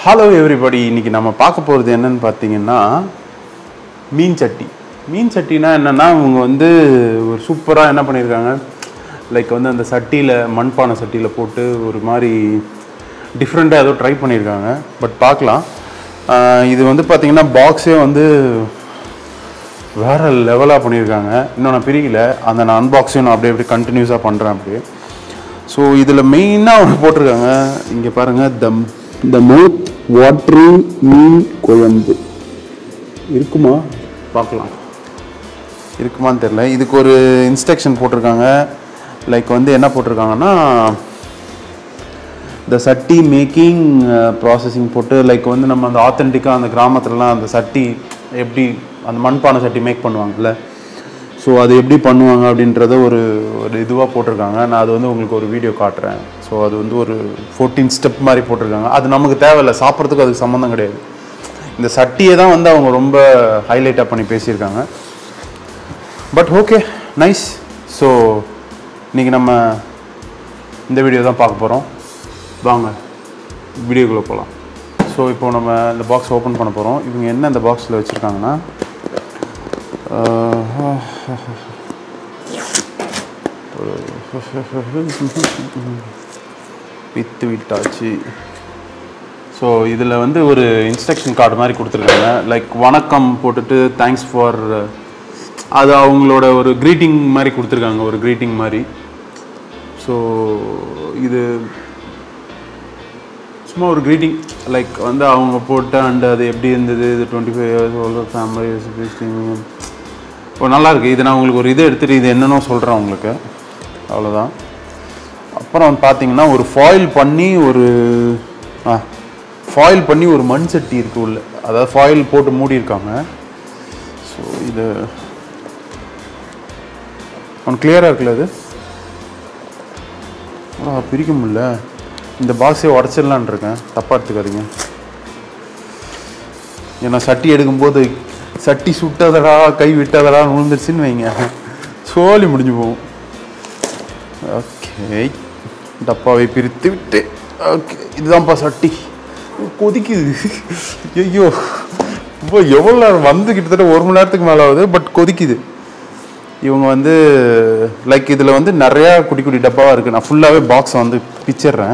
hello everybody இன்னைக்கு நம்ம பார்க்க போகிறது என்னன்னு பார்த்தீங்கன்னா மீன் சட்டி மீன் சட்டினா என்னன்னா இவங்க வந்து ஒரு சூப்பராக என்ன பண்ணியிருக்காங்க லைக் வந்து அந்த சட்டியில் மண்பானை சட்டியில் போட்டு ஒரு மாதிரி டிஃப்ரெண்ட்டாக ஏதோ ட்ரை பண்ணியிருக்காங்க பட் பார்க்கலாம் ஆஹ் இது வந்து பார்த்தீங்கன்னா பாக்ஸே வந்து வேற லெவலாக பண்ணியிருக்காங்க இன்னும் நான் பிரிக்கல அந்த நான் அன்பாக்ஸிங் நான் அப்படியே அப்படியே கண்டினியூஸாக பண்ணுறேன் அப்படியே ஸோ இதில் மெயினாக ஒன்று போட்டிருக்காங்க இங்கே பாருங்கள் த த மவுத் வாட்டரிங் மீன் குழம்பு இருக்குமா பார்க்கலாம் இருக்குமான்னு தெரில இதுக்கு ஒரு இன்ஸ்ட்ரக்ஷன் போட்டிருக்காங்க லைக் வந்து என்ன போட்டிருக்காங்கன்னா இந்த சட்டி மேக்கிங் ப்ராசஸிங் போட்டு லைக் வந்து நம்ம அந்த ஆத்தென்டிக்காக அந்த கிராமத்துலலாம் அந்த சட்டி எப்படி அந்த மண்பானை சட்டி மேக் பண்ணுவாங்கல்ல ஸோ அது எப்படி பண்ணுவாங்க அப்படின்றத ஒரு ஒரு இதுவாக போட்டிருக்காங்க நான் அது வந்து உங்களுக்கு ஒரு வீடியோ காட்டுறேன் ஸோ அது வந்து ஒரு ஃபோர்டீன் ஸ்டெப் மாதிரி போட்டிருக்காங்க அது நமக்கு தேவையில்லை சாப்பிட்றதுக்கு அதுக்கு சம்மந்தம் கிடையாது இந்த சட்டியை தான் வந்து அவங்க ரொம்ப ஹைலைட்டாக பண்ணி பேசியிருக்காங்க பட் ஓகே நைஸ் ஸோ இன்றைக்கி நம்ம இந்த வீடியோ தான் பார்க்க போகிறோம் வாங்க வீடியோக்குள்ளே போகலாம் ஸோ இப்போ நம்ம இந்த பாக்ஸ் ஓப்பன் பண்ண போகிறோம் இவங்க என்ன இந்த பாக்ஸில் வச்சுருக்காங்கன்னா வித்து விட்டாச்சு ஸோ இதில் வந்து ஒரு இன்ஸ்ட்ரக்ஷன் கார்டு மாதிரி கொடுத்துருக்காங்க லைக் வணக்கம் போட்டுட்டு தேங்க்ஸ் ஃபார் அது அவங்களோட ஒரு க்ரீட்டிங் மாதிரி கொடுத்துருக்காங்க ஒரு க்ரீட்டிங் மாதிரி ஸோ இது சும்மா ஒரு க்ரீட்டிங் லைக் வந்து அவங்க போட்ட அண்ட் அது எப்படி இருந்தது இது twenty five years old family இப்போ நல்லா இருக்கு இது நான் உங்களுக்கு ஒரு இது எடுத்துகிட்டு இது என்னென்னோ சொல்கிறேன் உங்களுக்கு அவ்வளோதான் அப்புறம் பார்த்தீங்கன்னா ஒரு ஃபாயில் பண்ணி ஒரு ஆ ஃபாயில் பண்ணி ஒரு மண் சட்டி இருக்கு உள்ள அதாவது ஃபாயில் போட்டு மூடியிருக்காங்க ஸோ இது ஒன்று கிளியராக இருக்குல்ல அது ஆ, பிரிக்க முடியல இந்த பாக்ஸே உடச்சிடலான் இருக்கேன் தப்பாக எடுத்துக்காதீங்க ஏன்னா சட்டி எடுக்கும்போது சட்டி சுட்டதடா கை விட்டதடா விழுந்துருச்சுன்னு வைங்க சோலி முடிஞ்சு போகும் ஓகே டப்பாவை பிரித்து விட்டு ஓகே இதுதான்ப்பா சட்டி கொதிக்குது ஐயோ இப்போ எவ்வளோ நேரம் வந்து கிட்டத்தட்ட ஒரு மணி நேரத்துக்கு மேலே ஆகுது பட் கொதிக்குது இவங்க வந்து லைக் இதில் வந்து நிறையா குட்டி குட்டி டப்பாவாக இருக்குது நான் ஃபுல்லாகவே பாக்ஸை வந்து பிச்சிடுறேன்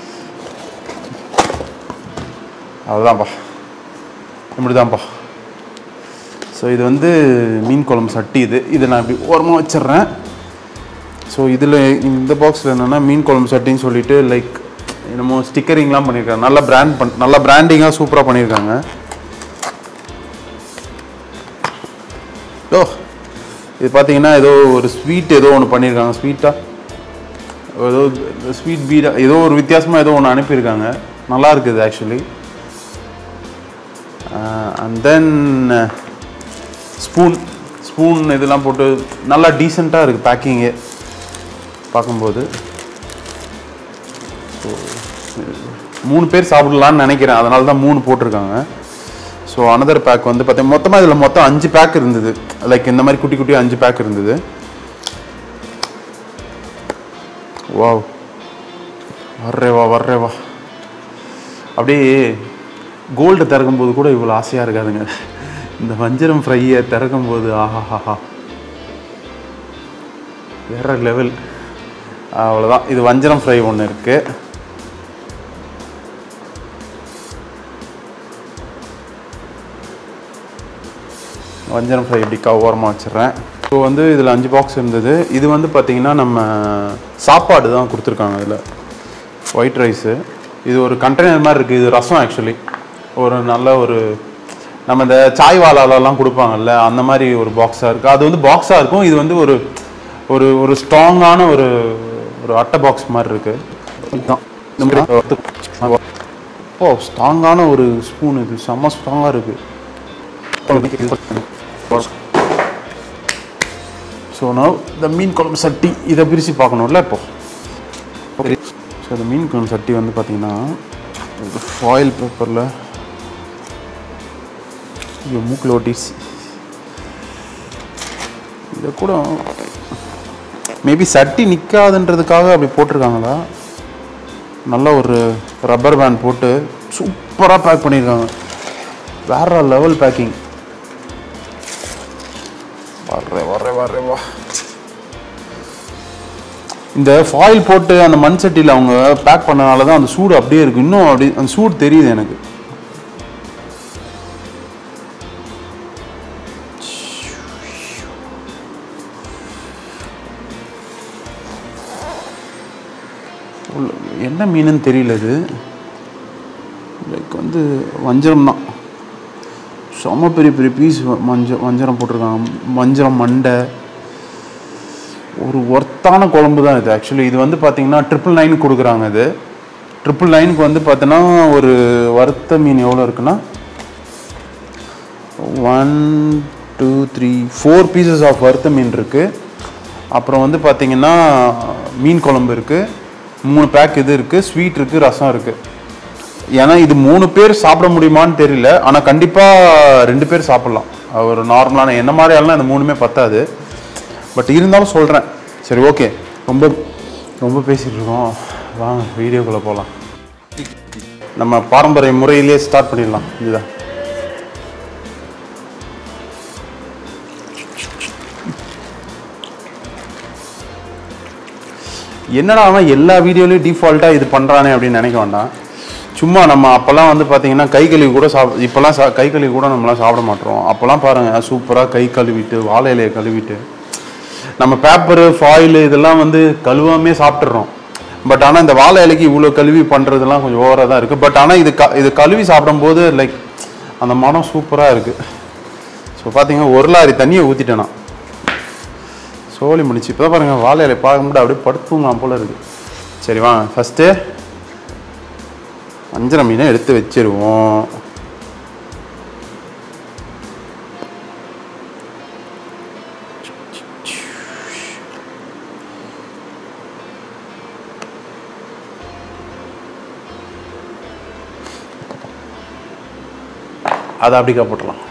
அதுதான்ப்பா இப்படிதான்ப்பா ஸோ இது வந்து மீன் குழம்பு சட்டி இது இதை நான் இப்படி ஓரமாக வச்சிடுறேன் ஸோ இதில் இந்த பாக்ஸில் என்னென்னா மீன் குழம்பு சட்டின்னு சொல்லிட்டு லைக் என்னமோ ஸ்டிக்கரிங்லாம் பண்ணியிருக்காங்க நல்லா பிராண்ட் பண் நல்லா பிராண்டிங்காக சூப்பராக பண்ணியிருக்காங்க ஓ இது பார்த்தீங்கன்னா ஏதோ ஒரு ஸ்வீட் ஏதோ ஒன்று பண்ணியிருக்காங்க ஸ்வீட்டாக ஏதோ ஸ்வீட் பீடா ஏதோ ஒரு வித்தியாசமாக ஏதோ ஒன்று அனுப்பியிருக்காங்க நல்லா இருக்குது actually and then spoon spoon இதெல்லாம் போட்டு நல்லா டீசெண்டாக இருக்குது பேக்கிங்கு பார்க்கும்போது ஸோ மூணு பேர் சாப்பிடலான்னு நினைக்கிறேன் அதனால தான் மூணு போட்டிருக்காங்க ஸோ அனதர் பேக் வந்து பார்த்தீங்கன்னா மொத்தமாக இதில் மொத்தம் அஞ்சு பேக் இருந்தது லைக் இந்த மாதிரி குட்டி குட்டி அஞ்சு பேக் இருந்தது வாவ் வர்றே வா வர்றே வா அப்படியே கோல்டு திறக்கும்போது கூட இவ்வளோ ஆசையாக இருக்காதுங்க இந்த வஞ்சரம் ஃப்ரையை திறக்கும்போது ஆஹாஹாஹா வேற லெவல் அவ்வளோதான் இது வஞ்சரம் ஃப்ரை ஒன்று இருக்குது வஞ்சரம் ஃப்ரை இப்படி ஓரமாக வச்சிடுறேன் ஸோ வந்து இதில் அஞ்சு பாக்ஸ் இருந்தது இது வந்து பார்த்திங்கன்னா நம்ம சாப்பாடு தான் கொடுத்துருக்காங்க இதில் ஒயிட் ரைஸு இது ஒரு கண்டெய்னர் மாதிரி இருக்குது இது ரசம் ஆக்சுவலி ஒரு நல்ல ஒரு நம்ம இந்த சாய் வாலாலெல்லாம் கொடுப்பாங்கல்ல அந்த மாதிரி ஒரு பாக்ஸாக இருக்குது அது வந்து பாக்ஸாக இருக்கும் இது வந்து ஒரு ஒரு ஒரு ஸ்ட்ராங்கான ஒரு ஒரு அட்டை பாக்ஸ் மாதிரி இருக்குது இதுதான் இந்த மாதிரி ஓ ஸ்ட்ராங்கான ஒரு ஸ்பூன் இது செம்ம ஸ்ட்ராங்காக இருக்குது ஸோ நான் இந்த மீன் குழம்பு சட்டி இதை பிரித்து பார்க்கணும்ல இப்போ ஸோ இந்த மீன் குழம்பு சட்டி வந்து பார்த்தீங்கன்னா ஃபாயில் பேப்பரில் ஐயோ மூக்கில் ஒட்டிச்சு இதை கூட மேபி சட்டி நிற்காதுன்றதுக்காக அப்படி போட்டிருக்காங்களா நல்ல ஒரு ரப்பர் பேண்ட் போட்டு சூப்பராக பேக் பண்ணியிருக்காங்க வேற லெவல் பேக்கிங் வர்றேன் வர்றேன் வர்றேன் வா இந்த ஃபாயில் போட்டு அந்த மண் சட்டியில் அவங்க பேக் பண்ணனால தான் அந்த சூடு அப்படியே இருக்கு இன்னும் அப்படி அந்த சூடு தெரியுது எனக்கு உள்ள- என்ன மீனுன்னு தெரியல இது லைக் வந்து வஞ்சரம் தான் செம்ம பெரிய பெரிய பீஸ் மஞ்ச வஞ்சரம் போட்டிருக்காங்க வஞ்சரம் மண்டை ஒரு ஒர்த்தான குழம்பு தான் இது ஆக்சுவலி இது வந்து பார்த்தீங்கன்னா ட்ரிபிள் நைன் கொடுக்குறாங்க இது ட்ரிபிள் நைனுக்கு வந்து பார்த்தோன்னா ஒரு வறுத்த மீன் எவ்வளோ இருக்குன்னா one two three four pieces of வறுத்த மீன் இருக்குது அப்புறம் வந்து பார்த்தீங்கன்னா மீன் குழம்பு இருக்குது மூணு பேக் இது இருக்குது ஸ்வீட் இருக்குது ரசம் இருக்குது ஏன்னா இது மூணு பேர் சாப்பிட முடியுமான்னு தெரியல ஆனால் கண்டிப்பாக ரெண்டு பேர் சாப்பிட்லாம் ஒரு நார்மலான என்ன மாதிரி ஆளுனா இந்த மூணுமே பத்தாது பட் இருந்தாலும் சொல்கிறேன் சரி ஓகே ரொம்ப ரொம்ப பேசிகிட்டு இருக்கோம் வாங்க வீடியோக்குள்ளே போகலாம் நம்ம பாரம்பரிய முறையிலே ஸ்டார்ட் பண்ணிடலாம் இதுதான் என்னடா அவன் எல்லா வீடியோலையும் டிஃபால்ட்டாக இது பண்ணுறானே அப்படின்னு நினைக்க வேண்டாம் சும்மா நம்ம அப்போல்லாம் வந்து பார்த்தீங்கன்னா கை கழுவி கூட சாப் இப்போல்லாம் சா கை கழுவி கூட நம்மளாம் சாப்பிட மாட்டோம் அப்போல்லாம் பாருங்கள் சூப்பராக கை கழுவிட்டு வாழை இலையை கழுவிட்டு நம்ம பேப்பரு ஃபாயிலு இதெல்லாம் வந்து கழுவாமே சாப்பிட்றோம் பட் ஆனால் இந்த வாழை இலைக்கு இவ்வளோ கழுவி பண்ணுறதுலாம் கொஞ்சம் ஓவராக தான் இருக்குது பட் ஆனால் இது க இது கழுவி சாப்பிடும்போது லைக் அந்த மனம் சூப்பராக இருக்குது ஸோ பார்த்தீங்கன்னா ஒரு லாரி தண்ணியை ஊற்றிட்டேன் நான் சோலி முடிச்சு இப்போ பாருங்க வாழை இலை பார்க்கும்போது அப்படியே படுத்துங்களாம் போல இருக்கு சரி வாங்க ஃபஸ்ட்டு அஞ்சரை மீனை எடுத்து வச்சிருவோம் அதை அப்படிக்கா போட்டுடலாம்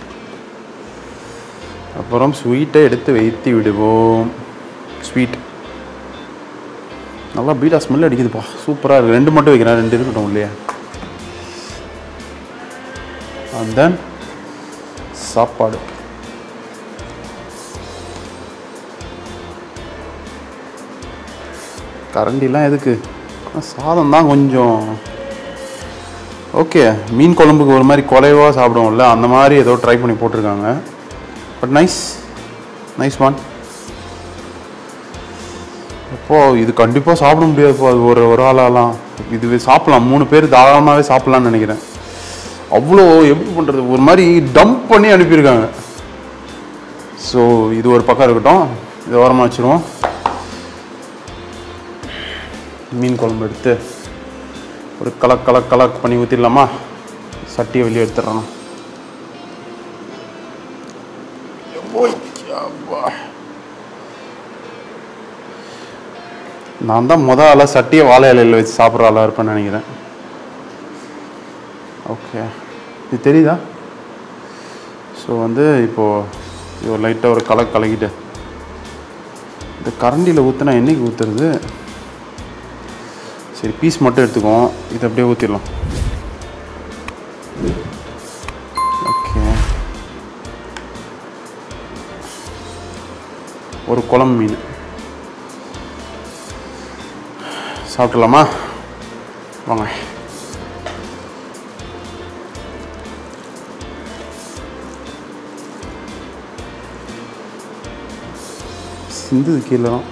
அப்புறம் ஸ்வீட்டை எடுத்து வைத்து விடுவோம் ஸ்வீட் நல்லா பீடா ஸ்மெல் அடிக்குதுப்பா சூப்பராக இருக்குது ரெண்டு மட்டும் வைக்கிறேன் ரெண்டு இருக்கட்டும் இல்லையா அண்ட் தென் சாப்பாடு கரண்டிலாம் எதுக்கு ஆனா, சாதம் தான் கொஞ்சம் ஓகே மீன் குழம்புக்கு ஒரு மாதிரி குலைவாக சாப்பிடுவோம்ல அந்த மாதிரி ஏதோ ட்ரை பண்ணி போட்டிருக்காங்க பட் நைஸ் நைஸ் ஒன் அப்போ இது கண்டிப்பாக சாப்பிட முடியாதுப்போ அது ஒரு ஒரு ஆளாலாம் இது சாப்பிடலாம் மூணு பேர் தாராளமாகவே சாப்பிட்லான்னு நினைக்கிறேன் அவ்வளோ எப்படி பண்ணுறது ஒரு மாதிரி டம்ப் பண்ணி அனுப்பியிருக்காங்க ஸோ இது ஒரு பக்கம் இருக்கட்டும் இது ஓரமாக வச்சுருவோம் மீன் குழம்பு எடுத்து ஒரு கலக் கலக் கலக் பண்ணி ஊற்றிடலாமா சட்டியை வெளியே எடுத்துடுறோம் நான் தான் முத ஆளாக சட்டியை வாழை இலையில் வச்சு சாப்பிட்ற ஆளாக இருப்பேன்னு நினைக்கிறேன் ஓகே இது தெரியுதா ஸோ வந்து இப்போது இது ஒரு லைட்டாக ஒரு கலக் கலக்கிட்டு இந்த கரண்டியில் ஊற்றினா என்னைக்கு ஊற்றுறது சரி பீஸ் மட்டும் எடுத்துக்குவோம் இது அப்படியே ஊற்றிடலாம் ஓகே ஒரு குழம்பு மீன் சாப்பிட்றலாமா வாங்க சிந்துது கீழே தான்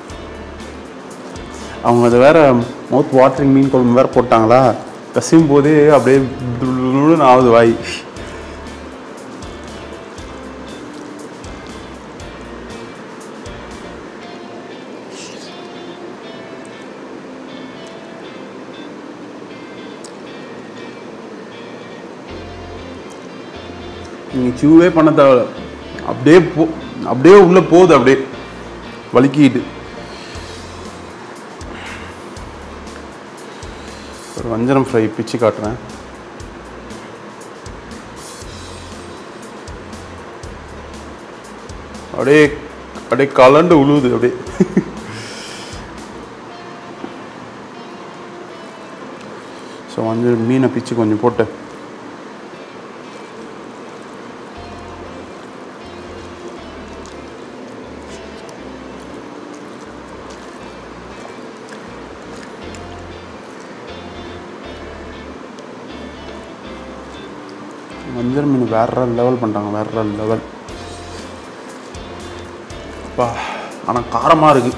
அவங்க அதை வேற மவுத் வாட்டரிங் மீன் குழம்பு வேற போட்டாங்களா கசியும் போதே அப்படியே துள்ளுன்னு ஆகுது வாய் நீங்கள் சூவே பண்ண தேவையில்ல அப்படியே போ அப்படியே உள்ளே போகுது அப்படியே வலிக்கிட்டு ஒரு வஞ்சரம் ஃப்ரை பிச்சு காட்டுறேன் அப்படியே அப்படியே கலண்டு உழுவுது அப்படியே ஸோ ஸோ வந்து மீனை பிச்சு கொஞ்சம் போட்டு வஞ்சர மீன் வேற லெவல் பண்ணிட்டாங்க வேற லெவல் அப்பா ஆனால் காரமாக இருக்கு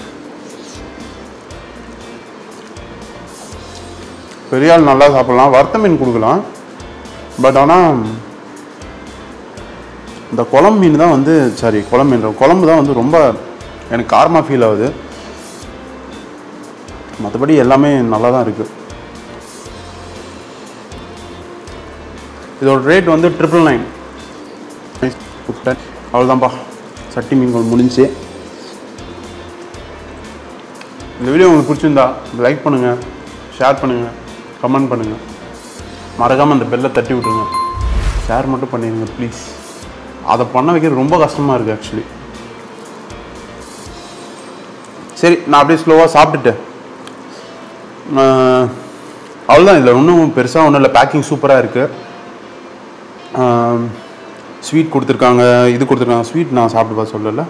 பெரிய ஆள் நல்லா சாப்பிடலாம் வறுத்த மீன் கொடுக்கலாம் பட் ஆனால் இந்த குழம்பு மீன் தான் வந்து சாரி குழம்பு மீன் குழம்பு தான் வந்து ரொம்ப எனக்கு காரமாக ஃபீல் ஆகுது மற்றபடி எல்லாமே நல்லா தான் இருக்குது இதோட ரேட் வந்து ட்ரிபிள் நைன் அவ்வளோதான்ப்பா சட்டி மீன் குழம்பு முடிஞ்சு இந்த வீடியோ உங்களுக்கு பிடிச்சிருந்தா லைக் பண்ணுங்கள் ஷேர் பண்ணுங்கள் கமெண்ட் பண்ணுங்கள் மறக்காமல் அந்த பெல்லை தட்டி விட்ருங்க ஷேர் மட்டும் பண்ணிடுங்க ப்ளீஸ் அதை பண்ண வைக்கிறது ரொம்ப கஷ்டமாக இருக்குது ஆக்சுவலி சரி நான் அப்படியே ஸ்லோவாக சாப்பிட்டுட்டு ஆஹ், அவ்வளோதான் இதில் ஒன்றும் பெருசாக ஒன்றும் இல்லை பேக்கிங் சூப்பராக இருக்குது ஸ்வீட் கொடுத்துருக்காங்க இது கொடுத்துருக்காங்க ஸ்வீட் நான் சாப்பிட்டு பார்த்து சொல்லல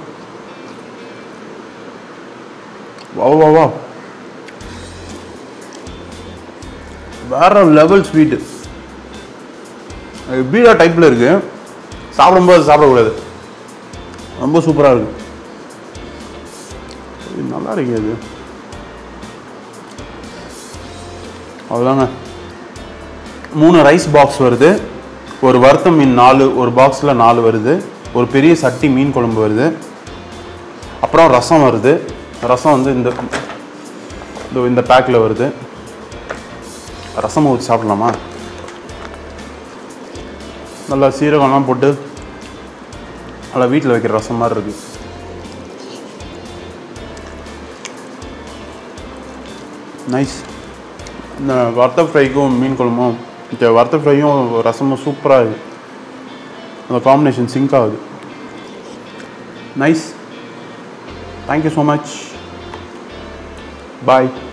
வா வா வா வேற லெவல் ஸ்வீட்டு பீடா டைப்பில் இருக்கு சாப்பிடும்போது அது சாப்பிடக்கூடாது ரொம்ப சூப்பராக இருக்கு இது நல்லா இருக்கு அது அவ்வளோதாங்க மூணு ரைஸ் பாக்ஸ் வருது ஒரு வறுத்த மீன் நாலு ஒரு பாக்ஸில் நாலு வருது ஒரு பெரிய சட்டி மீன் குழம்பு வருது அப்புறம் ரசம் வருது ரசம் வந்து இந்த இதோ இந்த பேக்கில் வருது ரசம் ஊற்றி சாப்பிடலாமா நல்லா சீரகம்லாம் போட்டு நல்லா வீட்டில் வைக்கிற ரசம் மாதிரி இருக்கு நைஸ் இந்த வறுத்த ஃப்ரைக்கும் மீன் குழம்பும் இந்த வறுத்த ஃப்ரையும் ரசமும் சூப்பராக இருக்குது அந்த காம்பினேஷன் சிங்க் ஆகுது நைஸ் தேங்க்யூ ஸோ மச் பாய்